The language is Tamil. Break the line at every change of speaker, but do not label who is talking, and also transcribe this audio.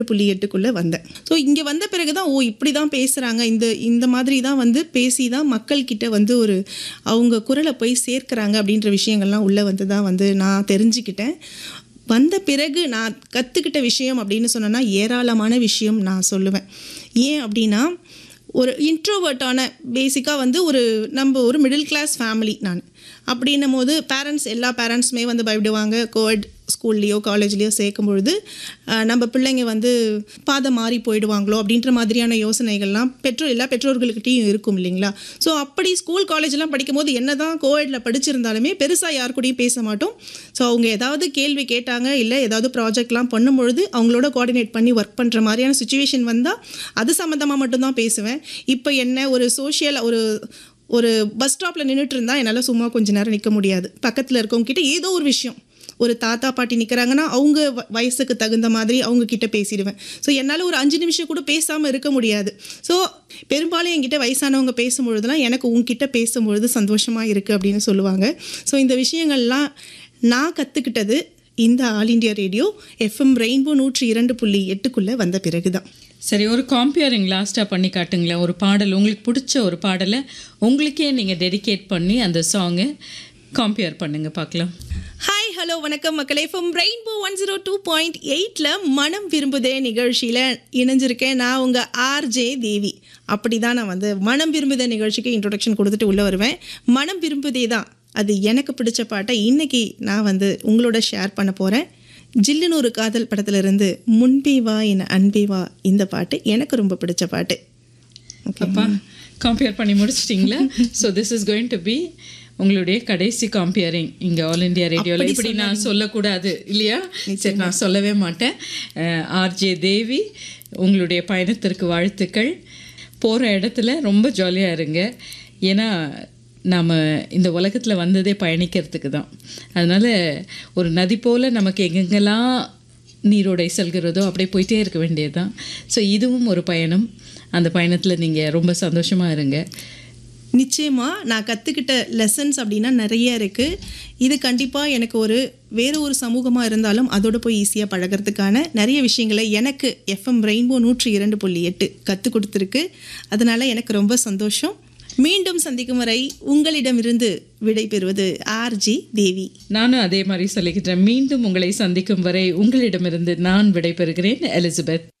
புள்ளி எட்டுக்குள்ளே வந்தேன் ஸோ இங்கே வந்த பிறகு தான் ஓ இப்படி தான் பேசுகிறாங்க இந்த இந்த மாதிரி தான் வந்து பேசி தான் மக்கள்கிட்ட வந்து ஒரு அவங்க குரலை போய் சேர்க்குறாங்க அப்படின்ற விஷயங்கள்லாம் உள்ளே வந்து தான் வந்து நான் தெரிஞ்சுக்கிட்டேன் வந்த பிறகு நான் கற்றுக்கிட்ட விஷயம் அப்படின்னு சொன்னேன்னா ஏராளமான விஷயம் நான் சொல்லுவேன் ஏன் அப்படின்னா ஒரு இன்ட்ரோவர்ட்டான பேசிக்காக வந்து ஒரு நம்ம ஒரு மிடில் கிளாஸ் ஃபேமிலி நான் அப்படின்னும் போது பேரண்ட்ஸ் எல்லா பேரண்ட்ஸுமே வந்து பயப்படுவாங்க கோவிட் ஸ்கூல்லையோ காலேஜ்லேயோ சேர்க்கும் பொழுது அஹ், நம்ம பிள்ளைங்க வந்து பாதை மாறி போயிடுவாங்களோ அப்படின்ற மாதிரியான யோசனைகள்லாம் பெற்றோர் எல்லா பெற்றோர்கள்கிட்டையும் இருக்கும் இல்லைங்களா ஸோ அப்படி ஸ்கூல் காலேஜ்லாம் படிக்கும்போது என்ன தான் கோவிடில் படிச்சிருந்தாலுமே பெருசாக யார் கூடயும் பேச மாட்டோம் ஸோ அவங்க ஏதாவது கேள்வி கேட்டாங்க இல்லை ஏதாவது ப்ராஜெக்ட்லாம் பண்ணும்பொழுது அவங்களோட கோஆர்டினேட் பண்ணி ஒர்க் பண்ணுற மாதிரியான சுச்சுவேஷன் வந்தால் அது சம்மந்தமாக மட்டும்தான் பேசுவேன் இப்போ என்ன ஒரு சோஷியல் ஒரு ஒரு பஸ் ஸ்டாப்பில் நின்றுட்டு இருந்தால் என்னால் சும்மா கொஞ்ச நேரம் நிற்க முடியாது பக்கத்தில் இருக்கவங்க கிட்ட ஏதோ ஒரு விஷயம் ஒரு தாத்தா பாட்டி நிற்கிறாங்கன்னா அவங்க வ- வயசுக்கு தகுந்த மாதிரி அவங்க கிட்ட பேசிடுவேன் ஸோ என்னால் ஒரு அஞ்சு நிமிஷம் கூட பேசாமல் இருக்க முடியாது ஸோ பெரும்பாலும் என்கிட்ட வயசானவங்க பேசும்பொழுதுலாம் எனக்கு உங்ககிட்ட பேசும்பொழுது சந்தோஷமாக இருக்குது அப்படின்னு சொல்லுவாங்க ஸோ இந்த விஷயங்கள்லாம் நான் கற்றுக்கிட்டது இந்த All India Radio FM Rainbow நூற்றி இரண்டு புள்ளி எட்டுக்குள்ளே வந்த பிறகு தான்
சரி ஒரு காம்பியரிங் லாஸ்ட்டாக பண்ணி காட்டுங்களேன் ஒரு பாடல் உங்களுக்கு பிடிச்ச ஒரு பாடலை உங்களுக்கே நீங்கள் டெடிகேட் பண்ணி அந்த சாங்கை காம்பியர் பண்ணுங்க பார்க்கலாம்
ஹாய் ஹலோ வணக்கம் மக்களே from Rainbow one zero two point எயிட்டில் மனம் விரும்புதே நிகழ்ச்சியில் இணைஞ்சிருக்கேன் நான் உங்கள் ஆர்ஜே தேவி அப்படி தான் நான் வந்து மனம் விரும்புதே நிகழ்ச்சிக்கு இன்ட்ரொடக்ஷன் கொடுத்துட்டு உள்ளே வருவேன் மனம் விரும்புதே தான் அது எனக்கு பிடிச்ச பாட்டை இன்னைக்கு நான் வந்து உங்களோட ஷேர் பண்ண போகிறேன் ஜில்லுன்னு ஒரு காதல் படத்திலிருந்து முன்பே வா என அன்பே வா இந்த பாட்டு எனக்கு ரொம்ப பிடிச்ச பாட்டு
அப்பா காம்பியர் பண்ணி முடிச்சிட்டிங்களா so this is going to be உங்களுடைய கடைசி காம்பியரிங் இங்கே ஆல் இந்தியா ரேடியோவில் இப்படி நான் சொல்லக்கூடாது இல்லையா சரி நான் சொல்லவே மாட்டேன் ஆர்ஜே தேவி உங்களுடைய பயணத்திற்கு வாழ்த்துக்கள் போகிற இடத்துல ரொம்ப ஜாலியாக இருங்க ஏன்னா நாம் இந்த உலகத்தில் வந்ததே பயணிக்கிறதுக்கு தான் அதனால் ஒரு நதி போல் நமக்கு எங்கெங்கெல்லாம் நீரோடை செல்கிறதோ அப்படியே போயிட்டே இருக்க வேண்டியது தான் ஸோ இதுவும் ஒரு பயணம் அந்த பயணத்தில் நீங்கள் ரொம்ப சந்தோஷமாக இருங்க
நிச்சயமாக நான் கற்றுக்கிட்ட லெசன்ஸ் அப்படின்னா நிறைய இருக்குது இது கண்டிப்பாக எனக்கு ஒரு வேறு ஒரு சமூகமாக இருந்தாலும் அதோட போய் ஈஸியாக பழகிறதுக்கான நிறைய விஷயங்களை எனக்கு எஃப்எம் ரெயின்போ நூற்றி இரண்டு புள்ளி எட்டு கற்றுக் கொடுத்துருக்கு அதனால் எனக்கு ரொம்ப சந்தோஷம் மீண்டும் சந்திக்கும் வரை உங்களிடமிருந்து விடை பெறுவது ஆர்ஜி தேவி
நானும் அதே மாதிரி சொல்லிக்கிட்டேன் மீண்டும் உங்களை சந்திக்கும் வரை உங்களிடமிருந்து நான் விடைபெறுகிறேன் எலிசபெத்